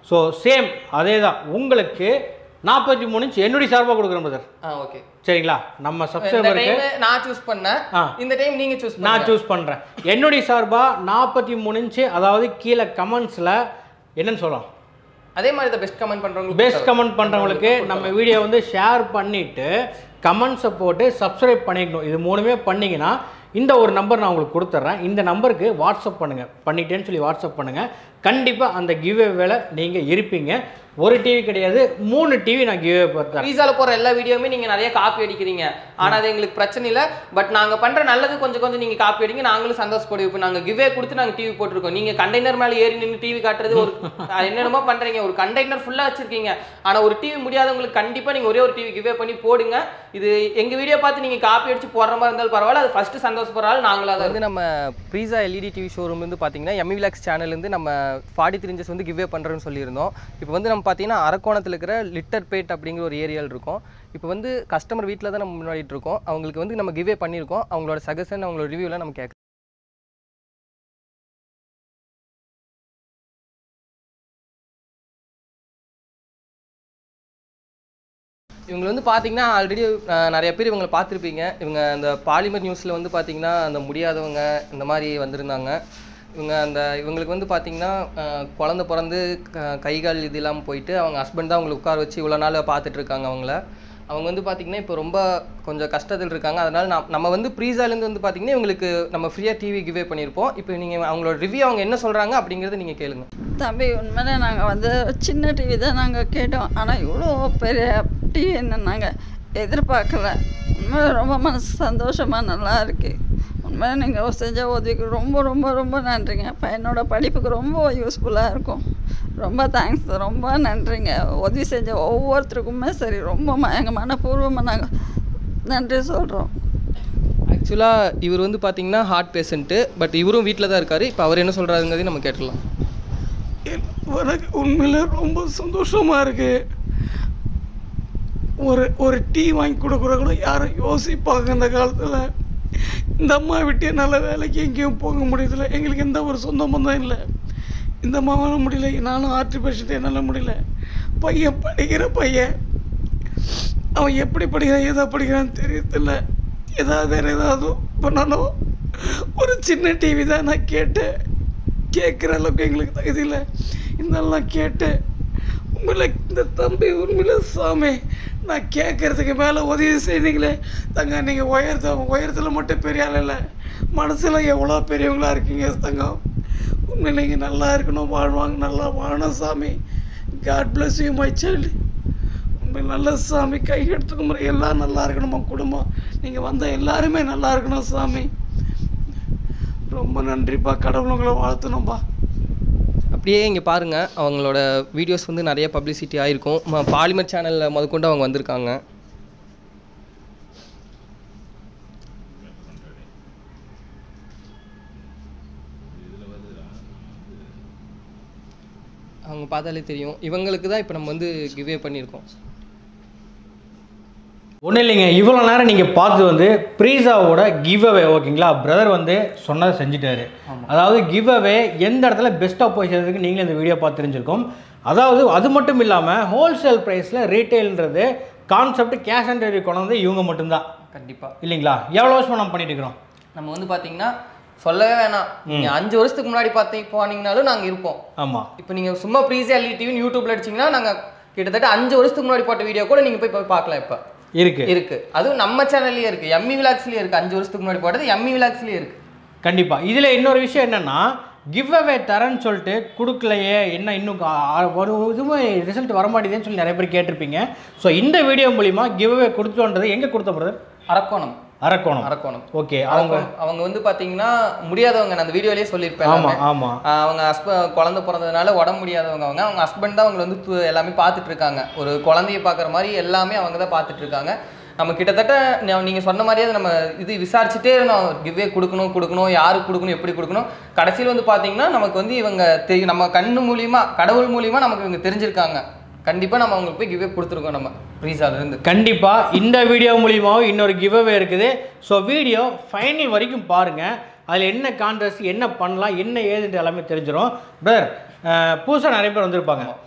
So same அதே தான் உங்களுக்கு நாற்பத்தி மூணு இன்ச் என்னுடைய சார்பாக கொடுக்குறேன் பிரதர் ஆ ஓகே சரிங்களா நம்ம இந்த சப்ஸ்கிரைபருக்கு டைம் நான் சூஸ் பண்ணேன் ஆ. இந்த டைம் நீங்க சூஸ் நான் சூஸ் பண்ணுறேன் என்னுடைய சார்பாக நாற்பத்தி மூணு இன்ச்சு அதாவது கீழே கமெண்ட்ஸில் என்னன்னு சொல்லலாம் அதே மாதிரி தான் பெஸ்ட் கமெண்ட் பண்றவங்களுக்கு பெஸ்ட் கமெண்ட் பண்ணுறவங்களுக்கு நம்ம வீடியோ வந்து ஷேர் பண்ணிவிட்டு கமெண்ட்ஸை போட்டு சப்ஸ்கிரைப் பண்ணிக்கணும் இது மூணுமே பண்ணிங்கன்னா இந்த ஒரு நம்பர் நான் உங்களுக்கு கொடுத்துட்றேன் இந்த நம்பருக்கு வாட்ஸ்அப் பண்ணுங்கள் பண்ணிட்டேன்னு சொல்லி வாட்ஸ்அப் பண்ணுங்கள் கண்டிப்பாக அந்த கிவ்வே வேலை நீங்கள் இருப்பீங்க ஒரு டிவி கிடையாது மூணு டிவி நான் கிவ்வே தரேன் வீசால போற எல்லா வீடியோவுமே நீங்க நிறைய காப்பி அடிக்கிறீங்க ஆனா அது எங்களுக்கு பிரச்சனை இல்ல பட் நாங்க பண்ற நல்லது கொஞ்சம் கொஞ்சம் நீங்க காப்பி அடிங்க நாங்களும் சந்தோஷப்படுவோம் இப்போ நாங்க கிவ்வே கொடுத்து நாங்க டிவி போட்டிருக்கோம் நீங்க கண்டெய்னர் மேல ஏறி நின்று டிவி காட்டுறது ஒரு அது என்னென்னமோ பண்றீங்க ஒரு கண்டெய்னர் ஃபுல்லா வச்சிருக்கீங்க ஆனா ஒரு டிவி முடியாதவங்களுக்கு கண்டிப்பா நீங்க ஒரே ஒரு டிவி கிவ்வே பண்ணி போடுங்க இது எங்க வீடியோ பார்த்து நீங்க காப்பி அடிச்சு போடுற மாதிரி இருந்தாலும் பரவாயில்ல அது ஃபர்ஸ்ட் சந்தோஷப்படுற ஆள் நாங்களா தான் வந்து நம்ம ப்ரீசா எல்இடி டிவி ஷோரூம் வந்து பார்த்தீங்கன்னா எம்இ விலாக்ஸ் சேனல்லேருந்து நம்ம ஃபார்ட்டி த்ரீ இன்ச்சஸ் வந்து கிவ்வே பண்ணுறோன்னு சொல்லியிருந்தோம் இப்போ வந்து நம்ம பார்த்தீங்கன்னா அரக்கோணத்தில் இருக்கிற லிட்டர் பேட் அப்படிங்கிற ஒரு ஏரியாவில் இருக்கும் இப்போ வந்து கஸ்டமர் வீட்டில் தான் நம்ம முன்னாடிட்டு இருக்கோம் அவங்களுக்கு வந்து நம்ம கிவ்வே பண்ணியிருக்கோம் அவங்களோட சஜஷன் அவங்களோட ரிவ்யூலாம் நம்ம கேட்க இவங்க வந்து பார்த்தீங்கன்னா ஆல்ரெடி நிறைய பேர் இவங்களை பார்த்துருப்பீங்க இவங்க அந்த பாலிமர் நியூஸில் வந்து பார்த்தீங்கன்னா அந்த முடியாதவங்க இந்த மாதிரி வந்திருந்தாங்க இவங்க அந்த இவங்களுக்கு வந்து பார்த்தீங்கன்னா அஹ், குழந்தை பிறந்து க- கை கால் இது இல்லாமல் போயிட்டு அவங்க ஹஸ்பண்ட் தான் அவங்களை உட்கார வச்சு இவ்வளோ நாள் பார்த்துட்டு இருக்காங்க அவங்கள அவங்க வந்து பார்த்தீங்கன்னா இப்போ ரொம்ப கொஞ்சம் கஷ்டத்தில் இருக்காங்க அதனால் நாம் நம்ம வந்து ப்ரீஸாலேருந்து வந்து பார்த்தீங்கன்னா இவங்களுக்கு நம்ம ஃப்ரீயாக டிவி கிவே பண்ணியிருப்போம் இப்போ நீங்கள் அவங்களோட ரிவ்யூ அவங்க என்ன சொல்கிறாங்க அப்படிங்கிறத நீங்கள் கேளுங்க தம்பி உண்மையிலே நாங்கள் வந்து சின்ன டிவி தான் நாங்கள் கேட்டோம் ஆனால் இவ்வளோ பெரிய டிவி என்ன நாங்கள் எதிர்பார்க்கல உண்மையிலே ரொம்ப மனசு சந்தோஷமாக நல்லா இருக்கு உண்மையிலே நீங்கள் செஞ்ச உதவிக்கு ரொம்ப ரொம்ப ரொம்ப நன்றிங்க பையனோட படிப்புக்கு ரொம்ப யூஸ்ஃபுல்லாக இருக்கும் ரொம்ப தேங்க்ஸ் ரொம்ப நன்றிங்க உதவி செஞ்ச ஒவ்வொருத்தருக்குமே சரி ரொம்ப ம எங்கள் மனப்பூர்வமாக நாங்கள் நன்றி சொல்கிறோம் ஆக்சுவலாக இவர் வந்து பார்த்தீங்கன்னா ஹார்ட் பேஷண்ட்டு பட் இவரும் வீட்டில் தான் இருக்காரு இப்போ அவர் என்ன சொல்கிறாருங்கிறதையும் நம்ம கேட்டுடலாம் எனக்கு உண்மையில ரொம்ப சந்தோஷமாக இருக்கு ஒரு ஒரு டீ வாங்கி கொடுக்குற கூட யாரும் யோசிப்பாங்க இந்த காலத்தில் இந்த அம்மா விட்டு நல்ல வேலைக்கு எங்கேயும் போக முடியல எங்களுக்கு எந்த ஒரு சொந்த பந்தம் இல்லை இந்த அம்மாவால முடியல நானும் ஆர்டி பேஷண்ட் என்னால் முடியல பையன் படிக்கிற பையன் அவன் எப்படி படிக்கிறான் எதை படிக்கிறான்னு தெரியறதில்ல ஏதாவது வேறு ஏதாவது பண்ணணும் ஒரு சின்ன டிவி தான் நான் கேட்டேன் கேட்குற அளவுக்கு எங்களுக்கு தகுதி இல்லை இதெல்லாம் கேட்டேன் உண்மையில இந்த தம்பி உண்மையில சாமி நான் கேட்கறதுக்கு மேலே உதவி செய்தீங்களே தங்க நீங்கள் உயரத்த உயரத்தில் மட்டும் பெரிய ஆள் இல்லை மனசில் எவ்வளோ பெரியவங்களா இருக்கீங்க தங்கம் உண்மையில நீங்கள் நல்லா இருக்கணும் வாழ்வாங்க நல்லா வாழணும் சாமி God bless you my child உண்மையில நல்ல சாமி கை எடுத்துக்க முறை எல்லாம் நல்லா இருக்கணுமா குடும்பம் நீங்கள் வந்த எல்லாருமே நல்லா இருக்கணும் சாமி ரொம்ப நன்றிப்பா கடவுள் உங்களை வாழ்த்தணும்ப்பா அப்படியே இங்கே பாருங்கள் அவங்களோட வீடியோஸ் வந்து நிறைய பப்ளிசிட்டி ஆயிருக்கும் ம- பாலிமர் சேனலில் முதற்கொண்டு அவங்க வந்திருக்காங்க அவங்க பார்த்தாலே தெரியும் இவங்களுக்கு தான் இப்போ நம்ம வந்து கிவ்வே பண்ணியிருக்கோம் ஒன்றும் இல்லைங்க இவ்வளோ நேரம் நீங்கள் பார்த்தது வந்து ப்ரீஸாவோட கிவ் அவே ஓகேங்களா பிரதர் வந்து சொன்னதை செஞ்சுட்டாரு அதாவது கிவ் அவே எந்த இடத்துல பெஸ்ட்டாக போய் சேர்றதுக்கு நீங்களே இந்த வீடியோ பார்த்து தெரிஞ்சிருக்கோம் அதாவது அது மட்டும் இல்லாமல் ஹோல்சேல் ப்ரைஸில் ரீட்டைல்ன்றது கான்செப்ட் கேஷ் ஆன் டெலிவரி கொண்டு வந்து இவங்க மட்டும்தான் கண்டிப்பாக இல்லைங்களா எவ்வளோ வருஷமாக நம்ம பண்ணிட்டு இருக்கிறோம் நம்ம வந்து பார்த்தீங்கன்னா சொல்லவே வேணாம் நீங்கள் அஞ்சு வருஷத்துக்கு முன்னாடி பார்த்து போனீங்கனாலும் நாங்கள் இருப்போம் ஆமாம் இப்போ நீங்கள் சும்மா ப்ரீஸே எல்இ டிவின்னு யூடியூப்ல அடிச்சீங்கன்னா நாங்கள் கிட்டத்தட்ட அஞ்சு வருஷத்துக்கு முன்னாடி போட்ட வீடியோ கூட நீங்கள் போய் போய் பார்க்கலாம் இப்போ இருக்கு இருக்கு அதுவும் நம்ம சேனல்லையே இருக்கு எம்மி விலாக்ஸ்லயே இருக்கு அஞ்சு வருஷத்துக்கு முன்னாடி போட்டது எம்மி விலாக்ஸ்லயே இருக்கு கண்டிப்பாக இதில் இன்னொரு விஷயம் என்னென்னா கிவ் அவே தரேன்னு சொல்லிட்டு கொடுக்கலையே என்ன இன்னும் கா- ஆ- ஒரு இதுவும் ரிசல்ட் வரமாட்டேதுன்னு சொல்லி நிறைய பேர் கேட்டிருப்பீங்க ஸோ இந்த வீடியோ மூலிமா கிவ் அவே கொடுத்தோன்றது எங்கே கொடுத்த பிரதர் அரக்கோணம் அரக்கோணம் அரக்கோணம் ஓகே அவங்க அவங்க அவங்க வந்து பாத்தீங்கன்னா முடியாதவங்க நான் அந்த வீடியோலயே சொல்லியிருப்பேன் ஆமாம் எல்லாமே. ஆமாம் ஆஹ் அவங்க ஹஸ்பண்ட் குழந்தை பிறந்ததுனால உடம்பு முடியாதவங்க அவங்க அவங்க ஹஸ்பண்ட் தான் அவங்களை வந்து து- எல்லாமே பார்த்துட்டு இருக்காங்க ஒரு குழந்தைய பார்க்குற மாதிரி எல்லாமே அவங்க தான் பார்த்துட்டு இருக்காங்க நம்ம கிட்டத்தட்ட ந- நீங்க சொன்ன மாதிரியே நம்ம இது விசாரிச்சுட்டே இருந்தோம் கிவ்வே கொடுக்கணும் கொடுக்கணும் யாருக்கு கொடுக்கணும் எப்படி கொடுக்கணும் கடைசியில் வந்து பார்த்தீங்கன்னா நமக்கு வந்து இவங்க தெரி நம்ம கண்ணு மூலியமா கடவுள் மூலியமா நமக்கு இவங்க தெரிஞ்சிருக்காங்க கண்டிப்பா நம்ம அவங்களுக்கு போய் கிவ்வே கொடுத்துருக்கோம் நம்ம ப்ரீஸால இருந்து கண்டிப்பாக இந்த வீடியோ மூலியமாகவும் இன்னொரு கிவ் அவே இருக்குது ஸோ வீடியோ ஃபைனல் வரைக்கும் பாருங்கள் அதில் என்ன கான்ட்ரஸ்ட் என்ன பண்ணலாம் என்ன ஏதுன்ட்டு எல்லாமே தெரிஞ்சிடும் பிரதர் புதுசாக நிறைய பேர் வந்திருப்பாங்க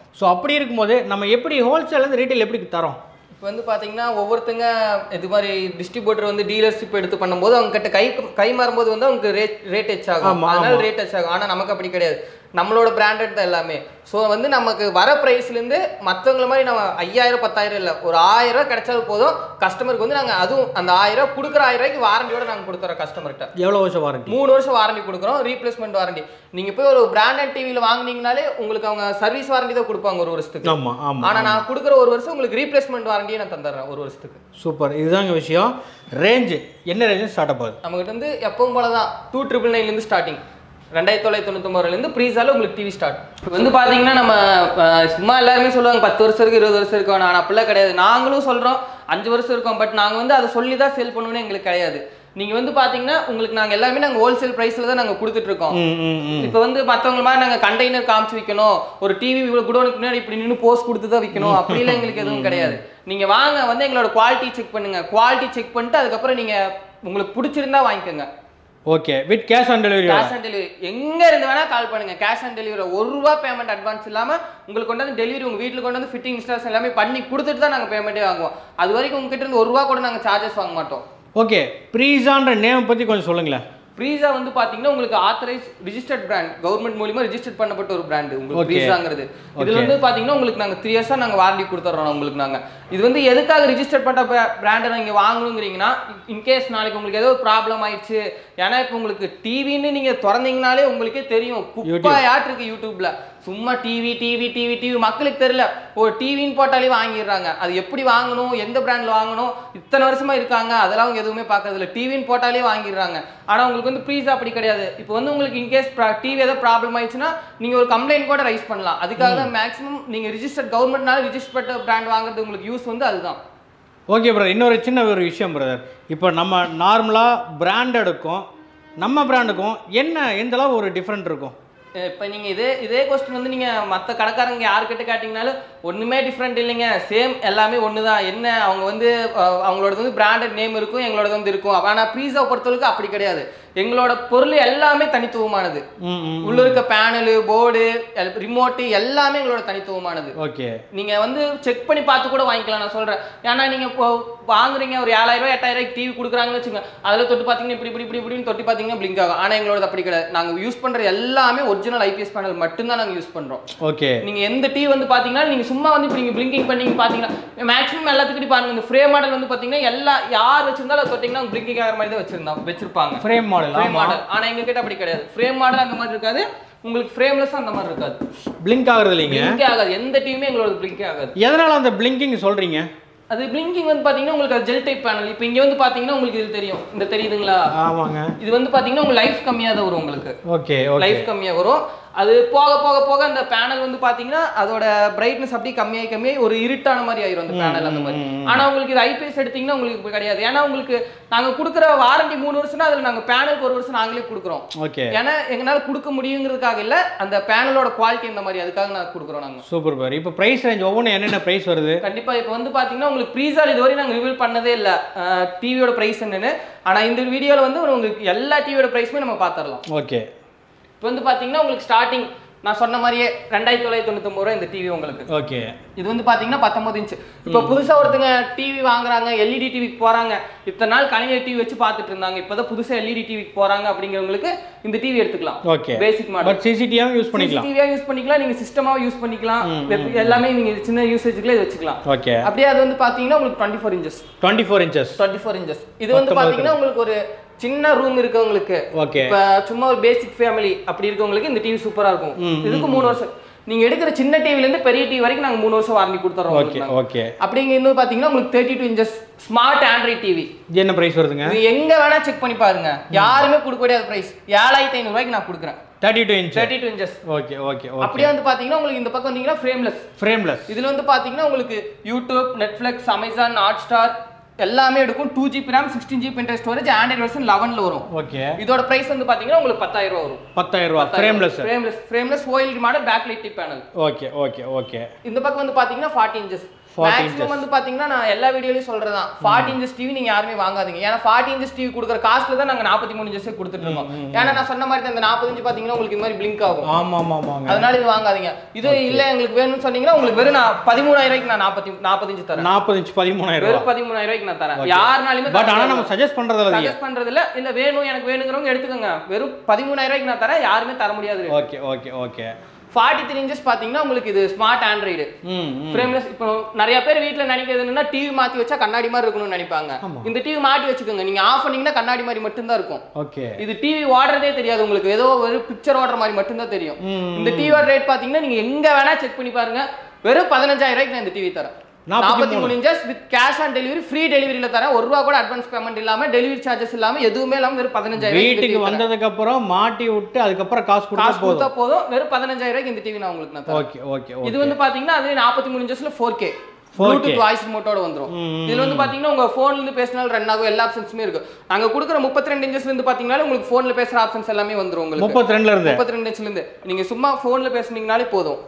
ஸோ அப்படி இருக்கும்போது நம்ம எப்படி ஹோல்சேலேருந்து ரீட்டைல் எப்படி தரோம் இப்போ வந்து பார்த்தீங்கன்னா ஒவ்வொருத்தங்க இது மாதிரி டிஸ்ட்ரிபியூட்டர் வந்து டீலர்ஷிப் எடுத்து பண்ணும்போது அவங்க கிட்ட கை கை மாறும்போது வந்து அவங்க ரேட் ரேட் ஹெச் ஆகும் ஆமா, அதனால ஆமா. ரேட் ஹெச் ஆகும் ஆனால் நமக்கு அப்படி கிடையாது நம்மளோட பிராண்டட் தான் எல்லாமே ஸோ வந்து நமக்கு வர ப்ரைஸ்லேருந்து மற்றவங்கள மாதிரி நம்ம ஐயாயிரம் பத்தாயிரம் இல்லை ஒரு ஆயிரம் ரூபாய் கிடைச்சாலும் போதும் கஸ்டமருக்கு வந்து நாங்கள் அதுவும் அந்த ஆயிரம் ரூபாய் கொடுக்குற ஆயிரம் ரூபாய்க்கு வாரண்டியோட நாங்கள் கொடுத்துறோம் கஸ்டமர்கிட்ட எவ்வளோ வருஷம் வாரண்டி மூணு வருஷம் வாரண்டி கொடுக்குறோம் ரீப்ளேஸ்மெண்ட் வாரண்டி நீங்கள் போய் ஒரு பிராண்டட் டிவியில் வாங்குனீங்கனாலே உங்களுக்கு அவங்க சர்வீஸ் வாரண்டி தான் கொடுப்பாங்க ஒரு வருஷத்துக்கு ஆமாம் ஆமாம் ஆனால் நான் கொடுக்குற ஒரு வருஷம் உங்களுக்கு ரீப்ளேஸ்மெண்ட் வாரண்டியே நான் தந்துடுறேன் ஒரு வருஷத்துக்கு சூப்பர் இதுதாங்க விஷயம் ரேஞ்சு என்ன ரேஞ்சு ஸ்டார்ட் ஆகுது நம்மகிட்ட வந்து எப்பவும் போல தான் டூ ட்ரிபிள் நைன்லேருந்து ஸ்டார்டிங் ரெண்டாயிரத்தி தொள்ளாயிரத்தி தொண்ணூத்தொம்பதுலேருந்து ப்ரீஸால உங்களுக்கு டிவி ஸ்டார்ட் இப்போ வந்து பார்த்தீங்கன்னா நம்ம அஹ், சும்மா எல்லாருமே சொல்லுவாங்க பத்து வருஷம் இருக்கு இருபது வருஷம் இருக்கும் ஆனால் அப்படிலாம் கிடையாது நாங்களும் சொல்கிறோம் அஞ்சு வருஷம் இருக்கோம் பட் நாங்கள் வந்து அதை சொல்லி தான் சேல் பண்ணணும்னு எங்களுக்கு கிடையாது நீங்கள் வந்து பார்த்தீங்கன்னா உங்களுக்கு நாங்கள் எல்லாமே நாங்கள் ஹோல்சேல் ப்ரைஸில் தான் நாங்கள் கொடுத்துட்ருக்கோம் ம் ம் ம் இப்போ வந்து மற்றவங்க மாதிரி நாங்கள் கண்டெய்னர் காமிச்சு விற்கணும் ஒரு டிவி குடோனுக்கு முன்னாடி இப்படி நின்று போஸ்ட் கொடுத்து தான் விற்கணும் அப்படிலாம் எங்களுக்கு எதுவும் கிடையாது நீங்கள் வாங்க வந்து எங்களோட குவாலிட்டி செக் பண்ணுங்க குவாலிட்டி செக் பண்ணிட்டு அதுக்கப்புறம் நீங்கள் உங்களுக்கு பிடிச்சிருந்தா வாங்கிக்கோங்க okay with cash on delivery cash on delivery எங்க இருந்து வேணா கால் பண்ணுங்க கேஷ் ஆன் டெலிவரி ஒரு ரூபா பேமெண்ட் அட்வான்ஸ் இல்லாம உங்களுக்கு கொண்டு வந்து டெலிவரி உங்க வீட்டுக்கு கொண்டு வந்து ஃபிட்டிங் இன்ஸ்டால்ஸ் எல்லாமே பண்ணி கொடுத்துட்டு தான் நாங்க பேமெண்ட்டே வாங்குவோம் அது வரைக்கும் உங்ககிட்ட இருந்து ஒரு ரூபா கூட நாங்க சார்ஜஸ் வாங்க மாட்டோம் ஓகே ப்ரீஸான்ற நேம் பற்றி கொஞ்சம் சொல்லுங்களேன் ப்ரீஸா வந்து பாத்தீங்கன்னா உங்களுக்கு ஆத்தரைஸ் ரிஜிஸ்டர்ட் பிராண்ட் கவர்மெண்ட் மூலியமா ரிஜிஸ்டர் பண்ணப்பட்ட ஒரு பிராண்ட் உங்களுக்கு Okay. ப்ரீஸாங்கிறது இதுல Okay. வந்து பாத்தீங்கன்னா உங்களுக்கு நாங்க த்ரீ இயர்ஸா நாங்க வாரண்டி கொடுத்துறோம் உங்களுக்கு நாங்க இது வந்து எதுக்காக ரிஜிஸ்டர் பண்ண பிராண்டை நீங்க வாங்கணுங்கிறீங்கன்னா இன்கேஸ் நாளைக்கு உங்களுக்கு ஏதோ ப்ராப்ளம் ஆயிடுச்சு ஏன்னா இப்போ உங்களுக்கு டிவின்னு நீங்க திறந்தீங்கனாலே உங்களுக்கே தெரியும் குப்பாயாட்டு இருக்கு யூடியூப்ல சும்மா டிவி டிவி டிவி டிவி மக்களுக்கு தெரியல ஒரு டிவின்னு போட்டாலே வாங்கிடுறாங்க அது எப்படி வாங்கணும் எந்த பிராண்ட்ல வாங்கணும் இத்தனை வருஷமா இருக்காங்க அதெல்லாம் அவங்க எதுவுமே பார்க்கறது இல்ல டிவின்னு போட்டாலே வாங்கிடுறாங்க ஆனா உங்களுக்கு வந்து ப்ரீஸ் அப்படி கிடையாது இப்போ வந்து உங்களுக்கு இன்கேஸ் டிவி ஏதாவது ப்ராப்ளம் ஆயிடுச்சுன்னா நீங்க ஒரு கம்ப்ளைண்ட் கூட ரைஸ் பண்ணலாம் அதுக்காக தான் மேக்ஸிமம் நீங்க ரிஜிஸ்டர்ட் கவர்மெண்ட்னால ரிஜிஸ்டர் பண்ண பிராண்ட் வாங்குறது உங்களுக்கு யூஸ் வந்து அதுதான் ஓகே பிரதர் இன்னொரு சின்ன ஒரு விஷயம் பிரதர் இப்போ நம்ம நார்மலாக பிராண்டடுக்கும் நம்ம பிராண்டுக்கும் என்ன எந்த அளவு ஒரு டிஃப்ரெண்ட் இருக்கும் இப்போ நீங்க இதே இதே கொஸ்டின் வந்து நீங்க மற்ற கடைக்காரங்க யாருக்கிட்ட கேட்டிங்கனாலும் ஒண்ணுமே டிஃப்ரெண்ட் இல்லைங்க சேம் எல்லாமே ஒன்று தான் என்ன அவங்க வந்து அஹ், அவங்களோடது வந்து பிராண்டட் நேம் இருக்கும் எங்களோடது வந்து இருக்கும் ஆனால் ப்ரீஸா பொறுத்தவரைக்கும் அப்படி கிடையாது எங்களோட பொருள் எல்லாமே தனித்துவமானது ம் ம் உள்ள இருக்க பேனலு போர்டு ரிமோட்டு எல்லாமே எங்களோட தனித்துவமானது ஓகே நீங்க வந்து செக் பண்ணி பார்த்து கூட வாங்கிக்கலாம் நான் சொல்றேன் ஏன்னா நீங்க இப்போ வாங்குறீங்க ஒரு ஏழாயிரம் ரூபாய் எட்டாயிரம் ரூபாய்க்கு டிவி கொடுக்குறாங்கன்னு வச்சுங்க அதுல தொட்டு பார்த்தீங்கன்னா இப்படி இப்படி இப்படி இப்படின்னு தொட்டு பார்த்தீங்கன்னா பிளிங்க் ஆகும் ஆனா எங்களோட அப்படி கிடையாது நாங்க யூஸ் பண்ற எல்லாமே ஒரிஜினல் ஐபிஎஸ் பேனல் மட்டும்தான் நாங்க யூஸ் பண்றோம் ஓகே நீங்க எந்த டிவி வந்து பாத்தீங்கன்னா நீங்க சும்மா வந்து இப்படி நீங்க பிளிங்கிங் பண்ணி பாத்தீங்கன்னா மேக்ஸிமம் எல்லாத்துக்கிட்டையும் பாருங்க இந்த ஃப்ரேம் மாடல் வந்து பாத்தீங்கன்னா எல்லா யார் வச்சிருந்தாலும் அதை தொட்டிங்கன்னா பிளிங்கிங் ஆகிற மாதிரி தான் வச்சிருந்தாங்க வச்சிருப்பாங்க ஃப்ரேம் மாடல் ஃப்ரேம் ஆமாம் மாடல் ஆனா எங்க கிட்ட அப்படி கிடையாது ஃப்ரேம் மாடல் அந்த மாதிரி இருக்காது உங்களுக்கு ஃப்ரேம்லெஸ் அந்த மாதிரி இருக்காது பிளிங்க் ஆகுறது இல்லைங்க பிளிங்கே ஆகாது எந்த டிவியுமே எங்களோட பிளிங்கே ஆகாது எதனால் அந்த பிளிங்கிங் சொல்கிறீங்க அது பிளிங்கிங் வந்து பாத்தீங்கன்னா உங்களுக்கு அது ஜெல் டைப் பேனல் இப்போ இங்க வந்து பாத்தீங்கன்னா உங்களுக்கு இது தெரியும் இந்த தெரியுதுங்களா ஆமாங்க இது வந்து பாத்தீங்கன்னா உங்களுக்கு லைஃப் கம்மியா தான் வரும் உங்களுக்கு ஓகே ஓகே லைஃப் கம்மியா வரும் அது போக போக போக அந்த பேனல் வந்து பாத்தீங்கன்னா அதோட பிரைட்னஸ் அப்படியே கம்மியாகி கம்மியாகி ஒரு இருட்டான மாதிரி ஆயிரும் அந்த பேனல் அந்த மாதிரி ஆனா உங்களுக்கு இது ஐபிஎஸ் எடுத்தீங்கன்னா உங்களுக்கு இப்ப கிடையாது ஏன்னா உங்களுக்கு நாங்க கொடுக்குற வாரண்டி மூணு வருஷம்னா அதுல நாங்க பேனலுக்கு ஒரு வருஷம் நாங்களே கொடுக்குறோம் ஓகே ஏன்னா எங்களால கொடுக்க முடியுங்கிறதுக்காக இல்ல அந்த பேனலோட குவாலிட்டி இந்த மாதிரி அதுக்காக நாங்க கொடுக்குறோம் நாங்க சூப்பர் பார் இப்போ ப்ரைஸ் ரேஞ்ச் ஒவ்வொன்றும் என்னென்ன ப்ரைஸ் வருது கண்டிப்பா இப்போ வந்து பாத்தீங்கன்னா உங்களுக்கு ப்ரீசால் இதுவரை நாங்க ரிவீல் பண்ணதே இல்ல டிவியோட பிரைஸ் என்னன்னு ஆனா இந்த வீடியோல வந்து உங்களுக்கு எல்லா டிவியோட பிரைஸுமே நம்ம பாத்திரலாம் ஓகே இப்போ வந்து பாத்தீங்கன்னா உங்களுக்கு ஸ்டார்டிங் நான் சொன்ன மாதிரியே ரெண்டாயிரத்தி தொள்ளாயிரத்தி தொண்ணூத்தொம்பது ரூபா இந்த டிவி உங்களுக்கு ஓகே இது வந்து பாத்தீங்கன்னா பத்தொன்பது இன்ச் இப்போ புதுசா ஒருத்தங்க டிவி வாங்குறாங்க எல்இடி டிவிக்கு போறாங்க இத்தனை நாள் கலைஞர் டிவி வச்சு பார்த்துட்டு இருந்தாங்க இப்போதான் புதுசா எல்இடி டிவிக்கு போறாங்க அப்படிங்கிறவங்களுக்கு இந்த டிவி எடுத்துக்கலாம் ஓகே பேசிக் மாடல் பட் சிசிடிவியும் யூஸ் பண்ணிக்கலாம் டிவியா யூஸ் பண்ணிக்கலாம் நீங்க சிஸ்டமாவும் யூஸ் பண்ணிக்கலாம் web- எல்லாமே நீங்க சின்ன யூசேஜ்க்குள்ளே இது வச்சுக்கலாம் ஓகே அப்படியே அது வந்து பாத்தீங்கன்னா உங்களுக்கு twenty four inches twenty four inches twenty four inches இது வந்து பாத்தீங்கன்னா உங்களுக்கு ஒரு சின்ன ரூம் இருக்கவங்களுக்கு ஓகே இப்ப சும்மா ஒரு பேசிக் ஃபேமிலி அப்படி இருக்கவங்களுக்கு இந்த டிவி சூப்பரா இருக்கும் இதுக்கு மூணு வருஷம் நீங்க எடுக்கிற சின்ன டிவில இருந்து பெரிய டிவி வரைக்கும் நாங்க மூணு வருஷம் வாரண்டி கொடுத்துறோம் ஓகே உங்களுக்கு நாங்க. ஓகே அப்படிங்க இன்னும் பாத்தீங்கன்னா உங்களுக்கு thirty two inches smart Android TV இது என்ன ப்ரைஸ் வருதுங்க இது எங்க வேணா செக் பண்ணி பாருங்க யாருமே கொடுக்க முடியாத பிரைஸ் ஏழாயிரத்தி ஐநூறு ரூபாய்க்கு நான் கொடுக்குறேன் thirty two inch thirty two inches okay okay okay அப்படியே வந்து பாத்தீங்கன்னா உங்களுக்கு இந்த பக்கம் வந்தீங்கன்னா ஃப்ரேம்லெஸ் ஃப்ரேம்லெஸ் இதுல வந்து பாத்தீங்கன்னா உங்களுக்கு YouTube Netflix Amazon Hotstar எல்லாமே எடுக்கும் two GB RAM sixteen GB inter storage Android version லெவன்ல வரும் ஓகே இதோட பிரைஸ் வந்து பாத்தீங்கன்னா உங்களுக்கு பத்தாயிரம் ரூபா வரும் பத்தாயிரம் ரூபா frameless frameless frameless OLED model backlight panel okay okay okay இந்த பக்கம் வந்து பாத்தீங்கன்னா ஃபார்ட்டி இன்ச்சஸ் மேக்ஸிமம் வந்து பாத்தீங்கன்னா நான் எல்லா வீடியோலயும் சொல்றதான் ஃபார்ட்டி இன்ச்சஸ் டிவி நீங்க யாருமே வாங்காதீங்க ஏன்னா ஃபார்ட்டி இன்ச்சஸ் டிவி கொடுக்குற காஸ்ட்ல தான் நாங்க நாற்பத்தி மூணு இன்ச்சஸ் கொடுத்துட்டு இருக்கோம் ஏன்னா நான் சொன்ன மாதிரி தான் இந்த நாற்பது இன்ச்சு பாத்தீங்கன்னா உங்களுக்கு இந்த மாதிரி பிளிங்க் ஆகும் ஆமா ஆமா ஆமாங்க அதனால இது வாங்காதீங்க இது இல்ல எங்களுக்கு வேணும்னு சொன்னீங்கன்னா உங்களுக்கு வெறும் நான் பதிமூணாயிரம் ரூபாய்க்கு நான் நாற்பத்தி நாற்பது இன்ச்சு தரேன் நாற்பது இன்ச் பதிமூணாயிரம் வெறும் ரூபாய் பதிமூணாயிரம் ரூபாய்க்கு நான் தரேன் யாருனாலுமே பட் ஆனா நம்ம சஜஸ்ட் பண்றது இல்லையா சஜஸ்ட் பண்றது இல்ல இல்ல வேணும் எனக்கு வேணுங்கிறவங்க எடுத்துக்கோங்க வெறும் பதிமூணாயிரம் ரூபாய்க்கு நான் தரேன் யாருமே தர முடியாது okay okay okay forty three inches பாத்தீங்கன்னா உங்களுக்கு இது ஸ்மார்ட் ஆண்ட்ராய்டு ம் ம். ஃப்ரேம்லெஸ் இப்போ நிறைய பேர் வீட்ல நினைக்கிறது என்னன்னா டிவி மாத்தி வச்சா கண்ணாடி மாதிரி இருக்கணும்னு நினைப்பாங்க இந்த டிவி மாட்டி வச்சுக்கோங்க நீங்க ஆஃப் பண்ணீங்கன்னா கண்ணாடி மாதிரி மட்டும்தான் இருக்கும் ஓகே இது டிவி ஓடுறதே தெரியாது உங்களுக்கு ஏதோ ஒரு பிக்சர் ஓடுற மாதிரி மட்டும்தான் தெரியும் ம், இந்த டிவியோட ரேட் பாத்தீங்கன்னா நீங்க எங்க வேணா செக் பண்ணி பாருங்க வெறும் பதினஞ்சாயிரம் ரூபாய்க்கு நான் இந்த டிவி தரேன் நாற்பத்தி மூணு inches with cash on delivery free டெலிவரியில தரேன் ஒரு ரூபா கூட அட்வான்ஸ் பேமெண்ட் இல்லாம டெலிவரி சார்ஜஸ் இல்லாம எதுவுமே இல்லாம வெறும் பதினஞ்சாயிரம் வீட்டுக்கு வந்ததுக்கு அப்புறம் மாட்டி விட்டு அதுக்கப்புறம் காசு கொடுத்தா காசு போதும் கொடுத்தா போதும் வெறும் பதினஞ்சாயிரம் ரூபாய்க்கு இந்த டிவி நான் உங்களுக்கு நான் தரேன் ஓகே ஓகே இது ஓகே வந்து பாத்தீங்கன்னா அது நாற்பத்தி மூணு இன்ச்சஸ்ல four K 4K. Bluetooth voice ரிமோட்டோட வந்துரும் ம், இதுல வந்து பாத்தீங்கன்னா உங்க போன்ல இருந்து பேசினாலும் ரன் ஆகும் எல்லா ஆப்ஷன்ஸுமே இருக்கு நாங்க கொடுக்குற முப்பத்தி ரெண்டு இன்ச்சஸ்ல இருந்து பாத்தீங்கன்னா உங்களுக்கு போன்ல பேசுற ஆப்ஷன்ஸ் எல்லாமே வந்துரும் உங்களுக்கு முப்பத்தி ரெண்டுல இருந்து முப்பத்தி ரெண்டு இன்ச்ல இருந்து நீங்க சும்மா போன்ல பேசுனீங்கனாலே போதும்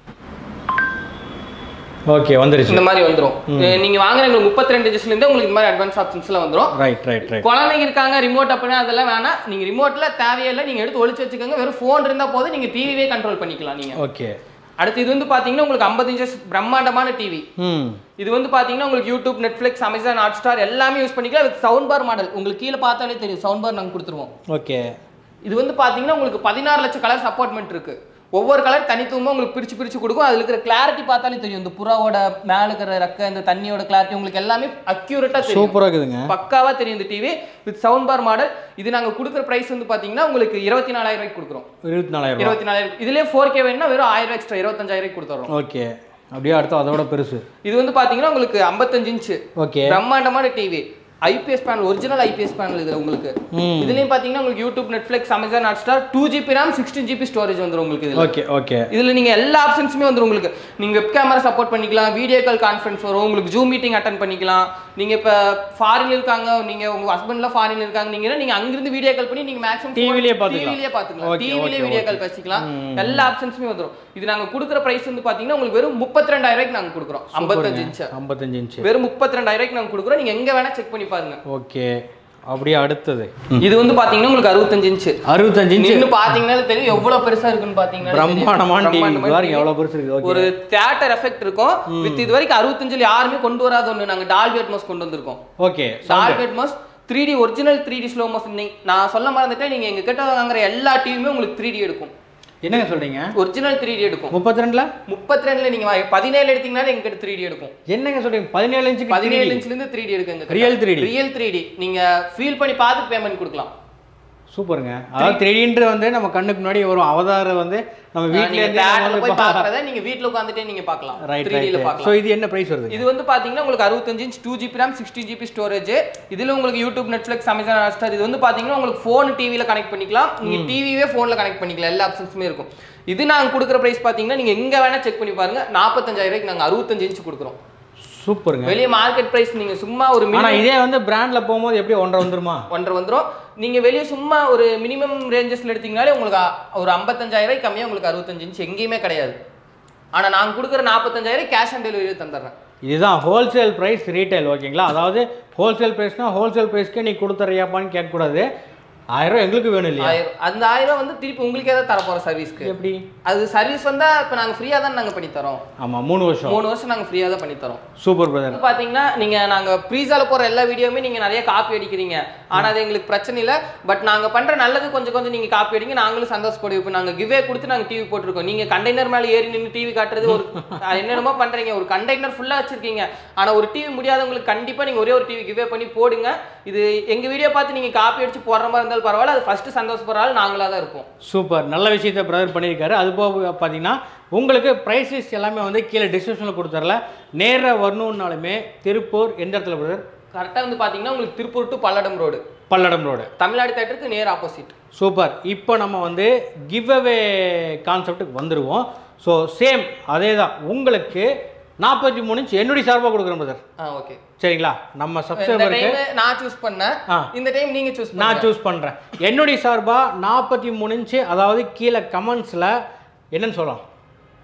ஓகே வந்துருச்சு இந்த மாதிரி வந்துரும் அஹ் நீங்க வாங்குற உங்களுக்கு முப்பத்தி ரெண்டு இன்ச்சஸ்ல இருந்து உங்களுக்கு இந்த மாதிரி அட்வான்ஸ் ஆப்ஷன்ஸ் எல்லாம் வந்துரும் ரைட் ரைட் ரைட் குழந்தைங்க இருக்காங்க ரிமோட் அப்படின்னா அதெல்லாம் வேணாம் நீங்க ரிமோட்ல தேவையில்லை நீங்க எடுத்து ஒளிச்சு வச்சுக்கோங்க வெறும் ஃபோன் இருந்தா போதும் நீங்க டிவியே கண்ட்ரோல் பண்ணிக்கலாம் நீங்க ஓகே அடுத்து இது வந்து பாத்தீங்கன்னா உங்களுக்கு 50 இன்ச்சஸ் பிரம்மாண்டமான டிவி ம் இது வந்து பாத்தீங்கன்னா உங்களுக்கு YouTube Netflix Amazon Hotstar எல்லாமே யூஸ் பண்ணிக்கலாம் வித் சவுண்ட் பார் மாடல் உங்களுக்கு கீழே பார்த்தாலே தெரியும் சவுண்ட் பார் நாங்க கொடுத்துருவோம் ஓகே இது வந்து பாத்தீங்கன்னா உங்களுக்கு பதினாறு லட்சம் கலர்ஸ் அப்பார்ட்மெண்ட் இருக்கு ஒவ்வொரு கலர் தனித்துவமா உங்களுக்கு பிரிச்சு பிரிச்சு கொடுக்கும் அதுல இருக்கிற கிளாரிட்டி பார்த்தாலே தெரியும் இந்த புறாவோட மேல இருக்கிற ரெக்க இந்த தண்ணியோட கிளாரிட்டி உங்களுக்கு எல்லாமே அக்யூரேட்டா தெரியும் சூப்பரா இருக்குதுங்க பக்காவா தெரியும் இந்த TV with sound bar model இது நாங்க கொடுக்குற பிரைஸ் வந்து பாத்தீங்கன்னா உங்களுக்கு இருபத்தி நாலாயிரம் ரூபாய்க்கு கொடுக்குறோம் இருபத்தி நாலாயிரம் ரூபாய் இருபத்தி நாலாயிரம் இதுலயே ஃபோர் கே வேணும்னா வெறும் ஆயிரம் எக்ஸ்ட்ரா இருபத்தஞ்சாயிரம் ரூபாய்க்கு கொடுத்துறோம் ஓகே அப்படியே அடுத்து அதோட பெருசு இது வந்து பாத்தீங்கன்னா உங்களுக்கு 55 இன்ச்சு ஓகே பிரம்மாண்டமான TV IPS panel original IPS panel இது உங்களுக்கு ம் இதுலயும் பாத்தீங்கன்னா உங்களுக்கு YouTube Netflix Amazon Hotstar two GB RAM sixteen GB storage வந்துரும் உங்களுக்கு இதுல ஓகே ஓகே இதுல நீங்க எல்லா ஆப்ஷன்ஸுமே வந்துரும் உங்களுக்கு நீங்க வெப் கேமரா சப்போர்ட் பண்ணிக்கலாம் வீடியோ கால் கான்ஃபரன்ஸ் வரும் உங்களுக்கு ஜூம் மீட்டிங் அட்டன் பண்ணிக்கலாம் நீங்க இப்ப ஃபாரின்ல இருக்காங்க நீங்க உங்க ஹஸ்பண்ட்ல ஃபாரின்ல இருக்காங்க நீங்க நீங்க அங்கிருந்து வீடியோ கால் பண்ணி நீங்க மேக்ஸிமம் TV லயே பாத்துக்கலாம். டிவிலேயே பாத்துக்கலாம் Okay, டிவிலேயே okay, வீடியோ okay. கால் பேசிக்கலாம் எல்லா ஆப்ஷன்ஸுமே வந்துரும் இது நாங்க கொடுக்குற பிரைஸ் வந்து பாத்தீங்கன்னா உங்களுக்கு வெறும் முப்பத்தி ரெண்டாயிரம் ரூபாய்க்கு நாங்க கொடுக்குறோம் ஐம்பத்தஞ்சு இன்ச்சு ஐம்பத்தஞ்சு இன்ச்சு வெறும் முப்பத்தி ரெண்டாயிரம் ரூபாய்க்கு நாங்க கொடுக்குறோம் நீங்க எங்க வேணா செக் பண்ணி பாருங்க ஓகே அப்படியே அடுத்தது இது வந்து பாத்தீங்கன்னா உங்களுக்கு அறுபத்தஞ்சு இன்ச்சு அறுபத்தஞ்சு இன்ச்சு நின்னு பாத்தீங்கன்னாலே தெரியும் எவ்வளவு பெருசா இருக்குன்னு பாத்தீங்கன்னா பிரம்மாண்டமான டிவி பிரம்மாண்டமான பாருங்க TV. எவ்வளவு பெருசு இருக்கு ஓகே ஒரு தியேட்டர் எஃபெக்ட் இருக்கும் வித் இது வரைக்கும் அறுபத்தஞ்சுல யாருமே கொண்டு வராத ஒண்ணு நாங்க டால்பி அட்மாஸ் கொண்டு வந்திருக்கோம் okay Dolby Atmos three D original three D slow motion நான் சொல்ல மறந்துட்டேன் நீங்க எங்க கிட்ட வாங்குற எல்லா டிவியுமே உங்களுக்கு த்ரீ டி எடுக்கும் என்னங்க சொல்றீங்க ஒரிஜினல் த்ரீ டி எடுக்கும் முப்பத்தி ரெண்டுல முப்பத்தி ரெண்டுல நீங்க வா- பதினேழு எடுத்தீங்கனாலே எங்க கிட்ட த்ரீ டி எடுக்கும் என்னங்க சொல்றீங்க பதினேழு இன்ச்சுக்கு பதினேழு இன்ச்ல இருந்து த்ரீ டி எடுக்குங்க Real 3D. Real three D நீங்க ஃபீல் பண்ணி பார்த்து பேமெண்ட் கொடுக்கலாம் சூப்பருங்க அதாவது த்ரீடின்றது வந்து நம்ம கண்ணுக்கு முன்னாடி வரும் அவதாரம் வந்து நம்ம வீட்ல நீங்க இருந்து தேட்டர்ல போய் பாக்குறத நீங்க வீட்ல உட்காந்துட்டே நீங்க பார்க்கலாம் ரைட் த்ரீ டில ரைட் பார்க்கலாம் ஸோ இது என்ன பிரைஸ் வருது இது வந்து பாத்தீங்கன்னா உங்களுக்கு அறுபத்தஞ்சு inch two GB RAM sixteen GB storage இதுல உங்களுக்கு யூடியூப் நெட்ஃபிளிக்ஸ் அமேசான் ஹாட்ஸ்டார் இது வந்து பாத்தீங்கன்னா உங்களுக்கு ஃபோன் டிவில கனெக்ட் பண்ணிக்கலாம் நீங்க டிவியே ஃபோன்ல கனெக்ட் பண்ணிக்கலாம் எல்லா ஆப்ஷன்ஸுமே இருக்கும் இது நாங்க கொடுக்குற பிரைஸ் பாத்தீங்கன்னா நீங்க எங்க வேணா செக் பண்ணி பாருங்க நாற்பத்தஞ்சாயிரம் ரூபாய்க்கு நாங்க அறுபத்தஞ்சு இன்ச் கொடுக்குறோம் சூப்பருங்க வெளிய மார்க்கெட் பிரைஸ் நீங்க சும்மா ஒரு ஆனா minimum இதே வந்து பிராண்ட்ல போகும்போது எப்படி ஒன்றரை வந்துருமா ஒன்றரை வந்துரும் நீங்க வெளிய சும்மா ஒரு மினிமம் ரேஞ்சஸ்ல எடுத்தீங்கனாலே உங்களுக்கு அ- ஒரு ஐம்பத்தஞ்சாயிரம் ரூபாய்க்கு கம்மியா உங்களுக்கு அறுபத்தஞ்சு இன்ச் எங்கேயுமே கிடையாது ஆனா நாங்க கொடுக்குற நாற்பத்தஞ்சாயிரம் கேஷ் ஆன் டெலிவரி தந்துடுறேன் இதுதான் ஹோல்சேல் பிரைஸ் ரீட்டைல் ஓகேங்களா அதாவது ஹோல்சேல் பிரைஸ்னா ஹோல்சேல் பிரைஸ்க்கே நீ கொடுத்துறியாப்பான்னு கேட்கக்கூடாது ஆயிரம் ரூபாய் எங்களுக்கு வேணும் இல்லையா ஆயிரம் அந்த ஆயிரம் வந்து திருப்பி உங்களுக்கே தான் தர போறோம் சர்வீஸ்க்கு எப்படி அது சர்வீஸ் வந்தா இப்போ நாங்க ஃப்ரீயா தான் நாங்க பண்ணி தரோம் ஆமா மூணு வருஷம் மூணு வருஷம் நாங்க ஃப்ரீயா தான் பண்ணி தரோம் சூப்பர் பிரதர் வந்து பாத்தீங்கன்னா நீங்க நாங்க ப்ரீஸால போற எல்லா வீடியோவுமே நீங்க நிறைய காப்பி அடிக்கிறீங்க ஆனா அது எங்களுக்கு பிரச்சனை இல்ல பட் நாங்க பண்ற நல்லது கொஞ்சம் கொஞ்சம் நீங்க காப்பி அடிங்க நாங்களும் சந்தோஷப்படுவோம் இப்போ நாங்க கிவே கொடுத்து நாங்க டிவி போட்டிருக்கோம் நீங்க கண்டெய்னர் மேல ஏறி நின்னு டிவி காட்டுறது ஒரு அஹ் என்னென்னமோ பண்றீங்க ஒரு கண்டெய்னர் ஃபுல்லா வச்சிருக்கீங்க ஆனா ஒரு டிவி முடியாதவங்களுக்கு கண்டிப்பா நீங்க ஒரே ஒரு டிவி கிவே பண்ணி போடுங்க இது எங்க வீடியோ பார்த்து நீங்க காப்பி அடிச்சு போடுற மாதிரி இருந்தாலும் பரவாயில்ல அது ஃபர்ஸ்ட் சந்தோஷப்படுற ஆள் நாங்களா தான் இருப்போம் சூப்பர் நல்ல விஷயத்தை பிரதர் பண்ணியிருக்காரு அது போக பார்த்தீங்கன்னா உங்களுக்கு ப்ரைஸ் லிஸ்ட் எல்லாமே வந்து கீழே டிஸ்கிரிப்ஷனில் கொடுத்துறல நேராக வரணுன்னாலுமே திருப்பூர் எந்த இடத்துல பிரதர் கரெக்டா வந்து பாத்தீங்கன்னா உங்களுக்கு Tiruppur to Palladam road Palladam road Tamil Nadu தேட்டருக்கு நேர் ஆப்போசிட் சூப்பர் இப்போ நம்ம வந்து கிவ் அவே கான்செப்ட்டுக்கு வந்துடுவோம் ஸோ சேம் அதே தான் உங்களுக்கு நாற்பத்தி மூணு இன்ச் என்னுடைய சார்பாக கொடுக்குறேன் பிரதர் ஆ ஓகே சரிங்களா நம்ம இந்த சப்ஸ்கிரைபருக்கு டைம் நான் சூஸ் பண்ணேன் ஆ. இந்த டைம் நீங்க சூஸ் நான் சூஸ் பண்ணுறேன் என்னுடைய சார்பாக நாற்பத்தி மூணு இன்ச்சு அதாவது கீழே கமெண்ட்ஸில் என்னன்னு சொல்லலாம்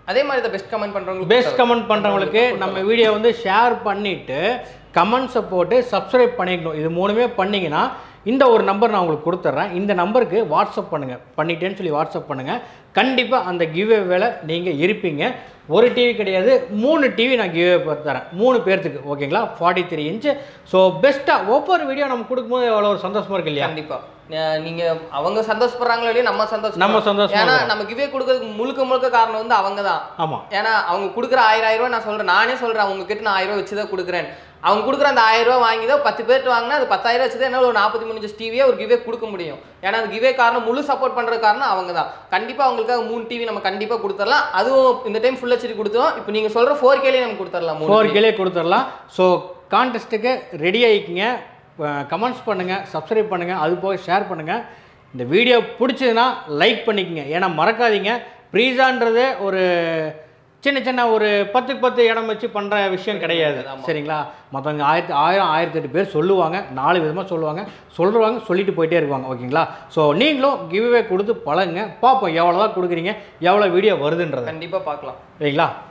அதே மாதிரி தான் பெஸ்ட் கமெண்ட் பண்றவங்களுக்கு பெஸ்ட் கமெண்ட் பண்ணுறவங்களுக்கு நம்ம வீடியோ வந்து ஷேர் பண்ணிவிட்டு கமெண்ட்ஸை போட்டு சப்ஸ்கிரைப் பண்ணிக்கணும் இது மூணுமே பண்ணிங்கன்னா இந்த ஒரு நம்பர் நான் உங்களுக்கு கொடுத்துட்றேன் இந்த நம்பருக்கு வாட்ஸ்அப் பண்ணுங்கள் பண்ணிட்டேன்னு சொல்லி வாட்ஸ்அப் பண்ணுங்கள் கண்டிப்பாக அந்த கிவ்வே வேலை நீங்கள் இருப்பீங்க ஒரு டிவி கிடையாது மூணு டிவி நான் கிவ்வே தரேன் மூணு பேர்த்துக்கு ஓகேங்களா ஃபார்ட்டி த்ரீ இன்ச்சு ஸோ பெஸ்ட்டாக ஒவ்வொரு வீடியோ நம்ம கொடுக்கும்போது எவ்வளோ ஒரு சந்தோஷமா இருக்கு இல்லையா கண்டிப்பா அஹ் நீங்க அவங்க சந்தோஷப்படுறாங்களோ இல்லையோ நம்ம சந்தோஷம் நம்ம சந்தோஷமா ஏன்னா இருக்கோம். நம்ம கிவே கொடுக்கறதுக்கு முழுக்க முழுக்க காரணம் வந்து அவங்க தான் ஆமாம் ஏன்னா அவங்க கொடுக்குற ஆயிரம் ஆயிரம் ரூபாய் நான் சொல்றேன் நானே சொல்றேன் அவங்க கிட்ட நான் ஆயிரம் ரூபாய் வச்சு தான் கொடுக்குறேன் அவங்க கொடுக்குற அந்த ஆயிரம் ரூபாய் வாங்கி தான் பத்து பேர்ட்டு வாங்கினா அது பத்தாயிரம் வச்சு தான் என்னால் ஒரு நாற்பத்தி மூணு டிவியே ஒரு கிவே கொடுக்க முடியும் ஏன்னா அந்த கிவே காரணம் முழு சப்போர்ட் பண்ற காரணம் அவங்க தான் கண்டிப்பா அவங்களுக்காக மூணு டிவி நம்ம கண்டிப்பா கொடுத்துடலாம் அதுவும் இந்த டைம் ஃபுல் ஹெச்டி கொடுத்தோம் இப்போ நீங்க சொல்ற ஃபோர் கேலே நம்ம கொடுத்துடலாம் மூணு ஃபோர் TV. கிலே கொடுத்துடலாம் ஸோ கான்டெஸ்ட்டுக்கு ரெடி ஆகிக்கிங்க கமெண்ட்ஸ் பண்ணுங்கள் சப்ஸ்கிரைப் பண்ணுங்கள் அது போக ஷேர் பண்ணுங்கள் இந்த வீடியோ பிடிச்சதுன்னா லைக் பண்ணிக்கங்க ஏன்னா மறக்காதீங்க ப்ரீஸான்றது ஒரு சின்ன சின்ன ஒரு பத்துக்கு பத்து இடம் வச்சு பண்ணுற விஷயம் கிடையாது ஆமா. சரிங்களா மற்றவங்க ஆயிரத்தி ஆயிரம் ஆயிரத்தி எட்டு பேர் சொல்லுவாங்க நாலு விதமாக சொல்லுவாங்க சொல்லுவாங்க சொல்லிட்டு போயிட்டே இருப்பாங்க ஓகேங்களா ஸோ நீங்களும் கிவ்வே கொடுத்து பழகுங்க பார்ப்போம் எவ்வளோ தான் கொடுக்குறீங்க எவ்வளோ வீடியோ வருதுன்றது கண்டிப்பா பார்க்கலாம் சரிங்களா